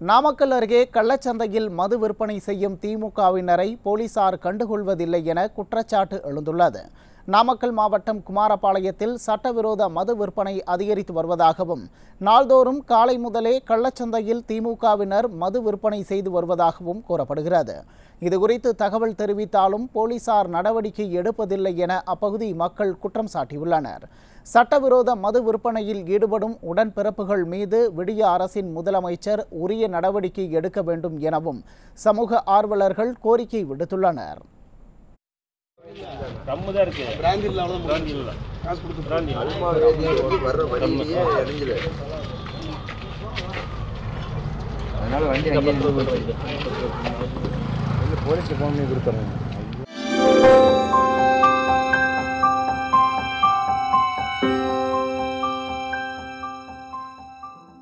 நாமக்கல் அருகே கள்ளச்சந்தையில் மது விற்பனை செய்யும் திமுகவினரை போலீசார் கண்டுகொள்வதில்லை என குற்றச்சாட்டு எழுந்துள்ளது நாமக்கல் மாவட்டம் குமாரபாளையத்தில் சட்டவிரோத மது விற்பனை அதிகரித்து வருவதாகவும் நாள்தோறும் காலை முதலே கள்ளச்சந்தையில் திமுகவினர் மது விற்பனை செய்து வருவதாகவும் கூறப்படுகிறது இதுகுறித்து தகவல் தெரிவித்தாலும் போலீசார் நடவடிக்கை எடுப்பதில்லை என அப்பகுதி மக்கள் குற்றம் சாட்டியுள்ளனர் சட்டவிரோத மது விற்பனையில் ஈடுபடும் உடன்பிறப்புகள் மீது விடிய அரசின் முதலமைச்சர் உரிய நடவடிக்கை எடுக்க வேண்டும் எனவும் சமூக ஆர்வலர்கள் கோரிக்கை விடுத்துள்ளனர் கம்மு தான் இருக்கு பிராந்தி இல்ல அவ்வளவுதான் பிராந்தி இல்ல காசு கொடுத்து பிராந்தி இல்ல. அல்மா வேதியை வர்ற வழியிலேயே இறங்கிடு அதனால வண்டி அங்கேயே நின்று போச்சு. போலீஸ் போன் பண்ணி கொடுத்துறேன்